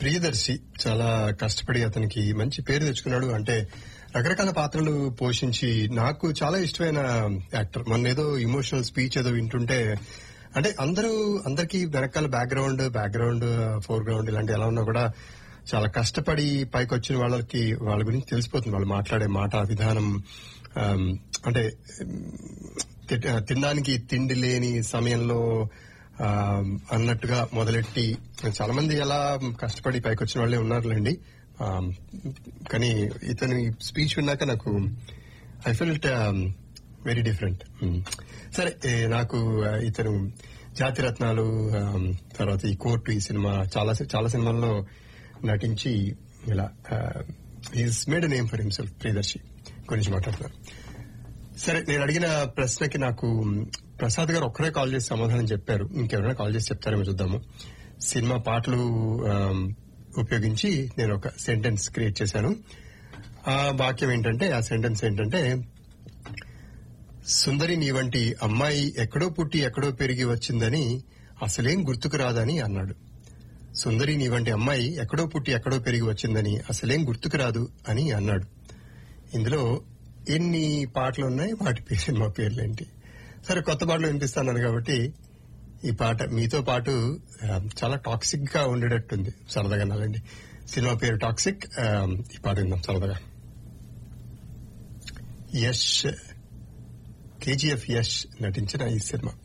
ప్రియదర్శి చాలా కష్టపడి అతనికి మంచి పేరు తెచ్చుకున్నాడు అంటే రకరకాల పాత్రలు పోషించి నాకు చాలా ఇష్టమైన యాక్టర్ మొన్న ఏదో ఇమోషనల్ స్పీచ్ ఏదో వింటుంటే అంటే అందరూ అందరికి వెనకాల బ్యాక్గ్రౌండ్ బ్యాక్గ్రౌండ్ ఫోర్ గ్రౌండ్ ఇలాంటి ఎలా ఉన్నా కూడా చాలా కష్టపడి పైకి వచ్చిన వాళ్ళకి వాళ్ళ గురించి తెలిసిపోతుంది వాళ్ళు మాట్లాడే మాట విధానం ఆమ్, అంటే తి- తినడానికి తిండి లేని సమయంలో ఆ, అన్నట్టుగా మొదలెట్టి చాలా మంది ఎలా కష్టపడి పైకి వచ్చిన వాళ్ళే ఉన్నారులేండి ఆ, కానీ ఇతని స్పీచ్ విన్నాక నాకు ఐ ఫెల్ట్ వెరీ డిఫరెంట్ సరే ఏ, నాకు ఆ, ఇతను జాతిరత్నాలు ఆ, తర్వాత ఈ కోర్టు ఈ సినిమా చాలా చాలా సినిమాల్లో నటించి ఇలా is made name for himself Priyadarshi గురించి మాట్లాడుతున్నాను సరే నేను అడిగిన ప్రశ్నకి నాకు ప్రసాద్ గారు ఒక్కరే కాల్ చేసి సమాధానం చెప్పారు ఇంకెవరైనా కాల్ చేసి చెప్తారేమో చూద్దాము సినిమా పాటలు ఆమ్, ఉపయోగించి నేను ఒక సెంటెన్స్ క్రియేట్ చేశాను ఆ వాక్యం ఏంటంటే ఆ సెంటెన్స్ ఏంటంటే సుందరి నీ వంటి అమ్మాయి ఎక్కడో పుట్టి ఎక్కడో పెరిగి వచ్చిందని అసలేం గుర్తుకు రాదని అన్నాడు సుందరి నీ వంటి అమ్మాయి ఎక్కడో పుట్టి ఎక్కడో పెరిగి వచ్చిందని అసలేం గుర్తుకు రాదు అని అన్నాడు ఇందులో ఎన్ని పాటలు ఉన్నాయి వాటి పేరు సినిమా పేర్లేంటి సరే కొత్త పాటలు వినిపిస్తాను కాబట్టి ఈ పాట మీతో పాటు ఆ, చాలా టాక్సిక్ గా ఉండేటట్టుంది సరదాగా నాలండి సినిమా పేరు టాక్సిక్ ఆ, ఈ పాట విందాం సరదాగా యష్ కేజీఎఫ్ యష్ నటించిన ఈ సినిమా